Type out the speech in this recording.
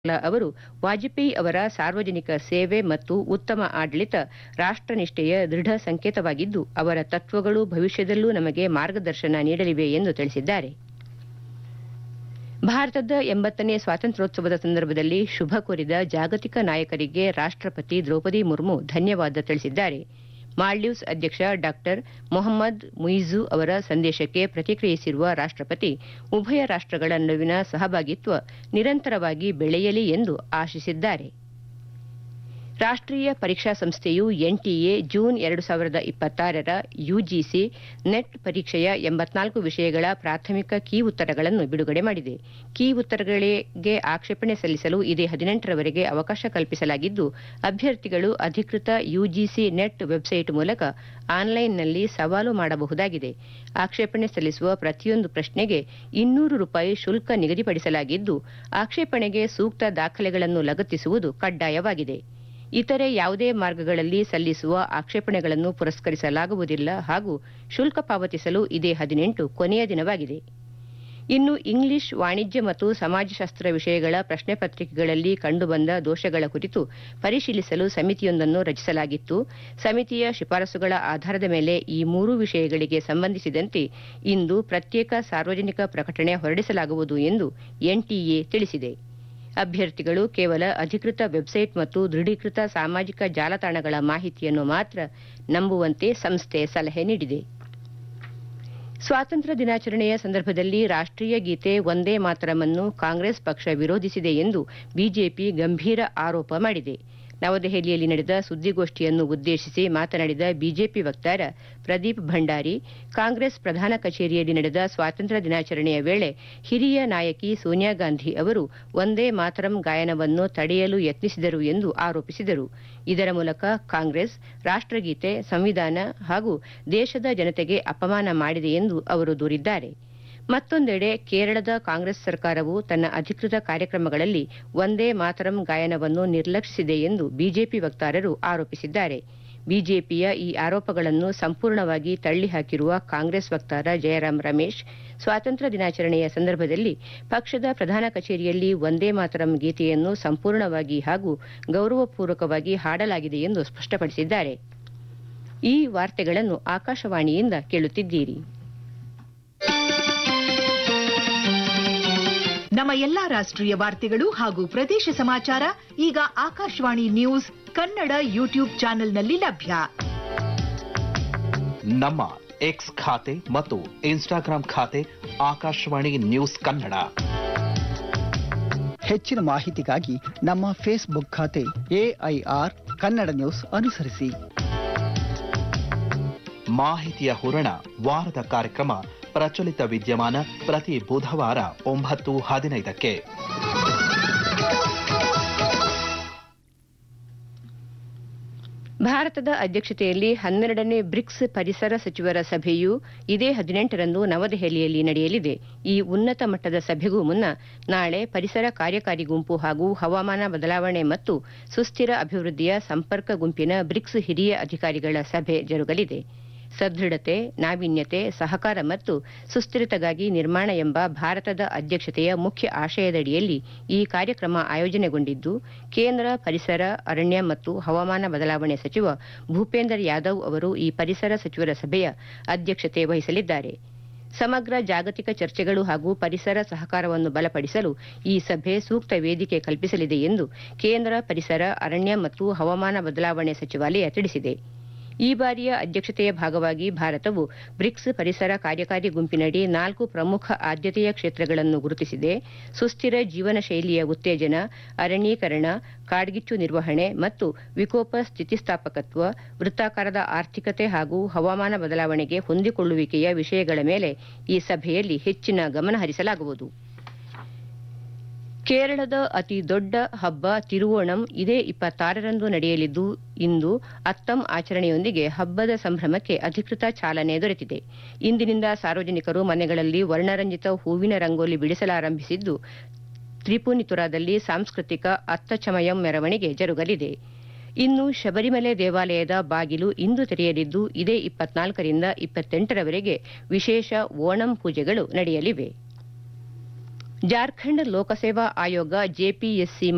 ಅವರು ವಾಜಪೇಯಿ ಅವರ ಸಾರ್ವಜನಿಕ ಸೇವೆ ಮತ್ತು ಉತ್ತಮ ಆಡಳಿತ ರಾಷ್ಟ್ರನಿಷ್ಠೆಯ ದೃಢ ಸಂಕೇತವಾಗಿದ್ದು ಅವರ ತತ್ವಗಳು ಭವಿಷ್ಯದಲ್ಲೂ ನಮಗೆ ಮಾರ್ಗದರ್ಶನ ನೀಡಲಿವೆ ಎಂದು ತಿಳಿಸಿದ್ದಾರೆ ಭಾರತದ ಎಂಬತ್ತನೇ ಸ್ವಾತಂತ್ರ್ಯೋತ್ಸವದ ಸಂದರ್ಭದಲ್ಲಿ ಶುಭ ಕೋರಿದ ಜಾಗತಿಕ ನಾಯಕರಿಗೆ ರಾಷ್ಟ್ರಪತಿ ದ್ರೌಪದಿ ಮುರ್ಮು ಧನ್ಯವಾದ ತಿಳಿಸಿದ್ದಾರೆ ಮಾಲ್ಡೀವ್ಸ್ ಅಧ್ಯಕ್ಷ ಡಾ ಮೊಹಮ್ಮದ್ ಮುಯಿಜು ಅವರ ಸಂದೇಶಕ್ಕೆ ಪ್ರತಿಕ್ರಿಯಿಸಿರುವ ರಾಷ್ಟ್ರಪತಿ ಉಭಯ ರಾಷ್ಟ್ರಗಳ ನಡುವಿನ ಸಹಭಾಗಿತ್ವ ನಿರಂತರವಾಗಿ ಬೆಳೆಯಲಿ ಎಂದು ಆಶಿಸಿದ್ದಾರೆ ರಾಷ್ಟ್ರೀಯ ಪರೀಕ್ಷಾ ಸಂಸ್ಥೆಯು ಎನ್ಟಿಎ ಜೂನ್ ಎರಡು ಸಾವಿರದ ಇಪ್ಪತ್ತಾರರ ಯುಜಿಸಿ ನೆಟ್ ಪರೀಕ್ಷೆಯ ಎಂಬತ್ನಾಲ್ಕು ವಿಷಯಗಳ ಪ್ರಾಥಮಿಕ ಕೀ ಉತ್ತರಗಳನ್ನು ಬಿಡುಗಡೆ ಮಾಡಿದೆ ಕೀ ಉತ್ತರಗಳಿಗೆ ಆಕ್ಷೇಪಣೆ ಸಲ್ಲಿಸಲು ಇದೇ ಹದಿನೆಂಟರವರೆಗೆ ಅವಕಾಶ ಕಲ್ಪಿಸಲಾಗಿದ್ದು ಅಭ್ಯರ್ಥಿಗಳು ಅಧಿಕೃತ ಯುಜಿಸಿ ನೆಟ್ ವೆಬ್ಸೈಟ್ ಮೂಲಕ ಆನ್ಲೈನ್ನಲ್ಲಿ ಸವಾಲು ಮಾಡಬಹುದಾಗಿದೆ ಆಕ್ಷೇಪಣೆ ಸಲ್ಲಿಸುವ ಪ್ರತಿಯೊಂದು ಪ್ರಶ್ನೆಗೆ ಇನ್ನೂರು ರೂಪಾಯಿ ಶುಲ್ಕ ನಿಗದಿಪಡಿಸಲಾಗಿದ್ದು ಆಕ್ಷೇಪಣೆಗೆ ಸೂಕ್ತ ದಾಖಲೆಗಳನ್ನು ಲಗತ್ತಿಸುವುದು ಕಡ್ಡಾಯವಾಗಿದೆ ಇತರೆ ಯಾವುದೇ ಮಾರ್ಗಗಳಲ್ಲಿ ಸಲ್ಲಿಸುವ ಆಕ್ಷೇಪಣೆಗಳನ್ನು ಪುರಸ್ಕರಿಸಲಾಗುವುದಿಲ್ಲ ಹಾಗೂ ಶುಲ್ಕ ಪಾವತಿಸಲು ಇದೇ ಹದಿನೆಂಟು ಕೊನೆಯ ದಿನವಾಗಿದೆ ಇನ್ನು ಇಂಗ್ಲಿಷ್ ವಾಣಿಜ್ಯ ಮತ್ತು ಸಮಾಜಶಾಸ್ತ್ರ ವಿಷಯಗಳ ಪ್ರಶ್ನೆ ಪತ್ರಿಕೆಗಳಲ್ಲಿ ಕಂಡುಬಂದ ದೋಷಗಳ ಕುರಿತು ಪರಿಶೀಲಿಸಲು ಸಮಿತಿಯೊಂದನ್ನು ರಚಿಸಲಾಗಿತ್ತು ಸಮಿತಿಯ ಶಿಫಾರಸುಗಳ ಆಧಾರದ ಮೇಲೆ ಈ ಮೂರೂ ವಿಷಯಗಳಿಗೆ ಸಂಬಂಧಿಸಿದಂತೆ ಇಂದು ಪ್ರತ್ಯೇಕ ಸಾರ್ವಜನಿಕ ಪ್ರಕಟಣೆ ಹೊರಡಿಸಲಾಗುವುದು ಎಂದು ಎನ್ಟಿಎ ತಿಳಿಸಿದೆ ಅಭ್ಯರ್ಥಿಗಳು ಕೇವಲ ಅಧಿಕೃತ ವೆಬ್ಸೈಟ್ ಮತ್ತು ದೃಢೀಕೃತ ಸಾಮಾಜಿಕ ಜಾಲತಾಣಗಳ ಮಾಹಿತಿಯನ್ನು ಮಾತ್ರ ನಂಬುವಂತೆ ಸಂಸ್ಥೆ ಸಲಹೆ ನೀಡಿದೆ ಸ್ವಾತಂತ್ರ್ಯ ದಿನಾಚರಣೆಯ ಸಂದರ್ಭದಲ್ಲಿ ರಾಷ್ಟ್ರೀಯ ಗೀತೆ ವಂದೇ ಮಾತರಮನ್ನು ಕಾಂಗ್ರೆಸ್ ಪಕ್ಷ ವಿರೋಧಿಸಿದೆ ಎಂದು ಬಿಜೆಪಿ ಗಂಭೀರ ಆರೋಪ ಮಾಡಿದೆ ನವದೆಹಲಿಯಲ್ಲಿ ನಡೆದ ಸುದ್ದಿಗೋಷ್ಠಿಯನ್ನು ಉದ್ದೇಶಿಸಿ ಮಾತನಾಡಿದ ಬಿಜೆಪಿ ವಕ್ತಾರ ಪ್ರದೀಪ್ ಭಂಡಾರಿ ಕಾಂಗ್ರೆಸ್ ಪ್ರಧಾನ ಕಚೇರಿಯಲ್ಲಿ ನಡೆದ ಸ್ವಾತಂತ್ರ್ಯ ದಿನಾಚರಣೆಯ ವೇಳೆ ಹಿರಿಯ ನಾಯಕಿ ಸೋನಿಯಾ ಗಾಂಧಿ ಅವರು ವಂದೇ ಮಾತರಂ ಗಾಯನವನ್ನು ತಡೆಯಲು ಯತ್ನಿಸಿದರು ಎಂದು ಆರೋಪಿಸಿದರು ಇದರ ಮೂಲಕ ಕಾಂಗ್ರೆಸ್ ರಾಷ್ಟ್ರಗೀತೆ ಸಂವಿಧಾನ ಹಾಗೂ ದೇಶದ ಜನತೆಗೆ ಅಪಮಾನ ಮಾಡಿದೆ ಎಂದು ಅವರು ದೂರಿದ್ದಾರೆ ಮತ್ತೊಂದೆಡೆ ಕೇರಳದ ಕಾಂಗ್ರೆಸ್ ಸರ್ಕಾರವು ತನ್ನ ಅಧಿಕೃತ ಕಾರ್ಯಕ್ರಮಗಳಲ್ಲಿ ವಂದೇ ಮಾತರಂ ಗಾಯನವನ್ನು ನಿರ್ಲಕ್ಷಿಸಿದೆ ಎಂದು ಬಿಜೆಪಿ ವಕ್ತಾರರು ಆರೋಪಿಸಿದ್ದಾರೆ ಬಿಜೆಪಿಯ ಈ ಆರೋಪಗಳನ್ನು ಸಂಪೂರ್ಣವಾಗಿ ತಳ್ಳಿಹಾಕಿರುವ ಕಾಂಗ್ರೆಸ್ ವಕ್ತಾರ ಜಯರಾಮ್ ರಮೇಶ್ ಸ್ವಾತಂತ್ರ್ಯ ದಿನಾಚರಣೆಯ ಸಂದರ್ಭದಲ್ಲಿ ಪಕ್ಷದ ಪ್ರಧಾನ ಕಚೇರಿಯಲ್ಲಿ ವಂದೇ ಮಾತರಂ ಗೀತೆಯನ್ನು ಸಂಪೂರ್ಣವಾಗಿ ಹಾಗೂ ಗೌರವಪೂರ್ವಕವಾಗಿ ಹಾಡಲಾಗಿದೆ ಎಂದು ಸ್ಪಷ್ಟಪಡಿಸಿದ್ದಾರೆ ಈ ವಾರ್ತೆಗಳನ್ನು ಆಕಾಶವಾಣಿಯಿಂದ ಕೇಳುತ್ತಿದ್ದೀರಿ ನಮ್ಮ ಎಲ್ಲಾ ರಾಷ್ಟ್ರೀಯ ವಾರ್ತೆಗಳು ಹಾಗೂ ಪ್ರದೇಶ ಸಮಾಚಾರ ಈಗ ಆಕಾಶವಾಣಿ ನ್ಯೂಸ್ ಕನ್ನಡ ಯೂಟ್ಯೂಬ್ ಚಾನೆಲ್ನಲ್ಲಿ ಲಭ್ಯ ನಮ್ಮ ಎಕ್ಸ್ ಖಾತೆ ಮತ್ತು ಇನ್ಸ್ಟಾಗ್ರಾಂ ಖಾತೆ ಆಕಾಶವಾಣಿ ನ್ಯೂಸ್ ಕನ್ನಡ ಹೆಚ್ಚಿನ ಮಾಹಿತಿಗಾಗಿ ನಮ್ಮ ಫೇಸ್ಬುಕ್ ಖಾತೆ ಎಐಆರ್ ಕನ್ನಡ ನ್ಯೂಸ್ ಅನುಸರಿಸಿ ಮಾಹಿತಿಯ ಹೂರಣ ವಾರದ ಕಾರ್ಯಕ್ರಮ ಪ್ರಚಲಿತ ವಿದ್ಯಮಾನ ಪ್ರತಿ ಬುಧವಾರ ಒಂಬತ್ತು ಹದಿನೈದಕ್ಕೆ ಭಾರತದ ಅಧ್ಯಕ್ಷತೆಯಲ್ಲಿ ಹನ್ನೆರಡನೇ ಬ್ರಿಕ್ಸ್ ಪರಿಸರ ಸಚಿವರ ಸಭೆಯು ಇದೇ ಹದಿನೆಂಟರಂದು ನವದೆಹಲಿಯಲ್ಲಿ ನಡೆಯಲಿದೆ ಈ ಉನ್ನತ ಮಟ್ಟದ ಸಭೆಗೂ ಮುನ್ನ ನಾಳೆ ಪರಿಸರ ಕಾರ್ಯಕಾರಿ ಗುಂಪು ಹಾಗೂ ಹವಾಮಾನ ಬದಲಾವಣೆ ಮತ್ತು ಸುಸ್ಥಿರ ಅಭಿವೃದ್ಧಿಯ ಸಂಪರ್ಕ ಗುಂಪಿನ ಬ್ರಿಕ್ಸ್ ಹಿರಿಯ ಅಧಿಕಾರಿಗಳ ಸಭೆ ಜರುಗಲಿದೆ ಸದೃಢತೆ ನಾವೀನ್ಯತೆ ಸಹಕಾರ ಮತ್ತು ಸುಸ್ಥಿರತೆಗಾಗಿ ನಿರ್ಮಾಣ ಎಂಬ ಭಾರತದ ಅಧ್ಯಕ್ಷತೆಯ ಮುಖ್ಯ ಆಶಯದಡಿಯಲ್ಲಿ ಈ ಕಾರ್ಯಕ್ರಮ ಆಯೋಜನೆಗೊಂಡಿದ್ದು ಕೇಂದ್ರ ಪರಿಸರ ಅರಣ್ಯ ಮತ್ತು ಹವಾಮಾನ ಬದಲಾವಣೆ ಸಚಿವ ಭೂಪೇಂದರ್ ಯಾದವ್ ಅವರು ಈ ಪರಿಸರ ಸಚಿವರ ಸಭೆಯ ಅಧ್ಯಕ್ಷತೆ ವಹಿಸಲಿದ್ದಾರೆ ಸಮಗ್ರ ಜಾಗತಿಕ ಚರ್ಚೆಗಳು ಹಾಗೂ ಪರಿಸರ ಸಹಕಾರವನ್ನು ಬಲಪಡಿಸಲು ಈ ಸಭೆ ಸೂಕ್ತ ವೇದಿಕೆ ಕಲ್ಪಿಸಲಿದೆ ಎಂದು ಕೇಂದ್ರ ಪರಿಸರ ಅರಣ್ಯ ಮತ್ತು ಹವಾಮಾನ ಬದಲಾವಣೆ ಸಚಿವಾಲಯ ತಿಳಿಸಿದೆ ಈ ಬಾರಿಯ ಅಧ್ಯಕ್ಷತೆಯ ಭಾಗವಾಗಿ ಭಾರತವು ಬ್ರಿಕ್ಸ್ ಪರಿಸರ ಕಾರ್ಯಕಾರಿ ಗುಂಪಿನಡಿ ನಾಲ್ಕು ಪ್ರಮುಖ ಆದ್ಯತೆಯ ಕ್ಷೇತ್ರಗಳನ್ನು ಗುರುತಿಸಿದೆ ಸುಸ್ಥಿರ ಜೀವನ ಶೈಲಿಯ ಉತ್ತೇಜನ ಅರಣ್ಯೀಕರಣ ಕಾಡ್ಗಿಚ್ಚು ನಿರ್ವಹಣೆ ಮತ್ತು ವಿಕೋಪ ಸ್ಥಿತಿಸ್ಥಾಪಕತ್ವ ವೃತ್ತಾಕಾರದ ಆರ್ಥಿಕತೆ ಹಾಗೂ ಹವಾಮಾನ ಬದಲಾವಣೆಗೆ ಹೊಂದಿಕೊಳ್ಳುವಿಕೆಯ ವಿಷಯಗಳ ಮೇಲೆ ಈ ಸಭೆಯಲ್ಲಿ ಹೆಚ್ಚಿನ ಗಮನ ಹರಿಸಲಾಗುವುದು ಕೇರಳದ ಅತಿ ದೊಡ್ಡ ಹಬ್ಬ ತಿರುವೋಣಂ ಇದೇ ಇಪ್ಪತ್ತಾರರಂದು ನಡೆಯಲಿದ್ದು ಇಂದು ಅತ್ತಂ ಆಚರಣೆಯೊಂದಿಗೆ ಹಬ್ಬದ ಸಂಭ್ರಮಕ್ಕೆ ಅಧಿಕೃತ ಚಾಲನೆ ದೊರೆತಿದೆ ಇಂದಿನಿಂದ ಸಾರ್ವಜನಿಕರು ಮನೆಗಳಲ್ಲಿ ವರ್ಣರಂಜಿತ ಹೂವಿನ ರಂಗೋಲಿ ಬಿಡಿಸಲಾರಂಭಿಸಿದ್ದು ತ್ರಿಪುನಿತುರಾದಲ್ಲಿ ಸಾಂಸ್ಕೃತಿಕ ಅತ್ತಚಮಯಂ ಮೆರವಣಿಗೆ ಜರುಗಲಿದೆ ಇನ್ನು ಶಬರಿಮಲೆ ದೇವಾಲಯದ ಬಾಗಿಲು ಇಂದು ತೆರೆಯಲಿದ್ದು ಇದೇ ಇಪ್ಪತ್ನಾಲ್ಕರಿಂದ ಇಪ್ಪತ್ತೆಂಟರವರೆಗೆ ವಿಶೇಷ ಓಣಂ ಪೂಜೆಗಳು ನಡೆಯಲಿವೆ ಜಾರ್ಖಂಡ್ ಲೋಕಸೇವಾ ಆಯೋಗ ಜೆಪಿಎಸ್ಸಿ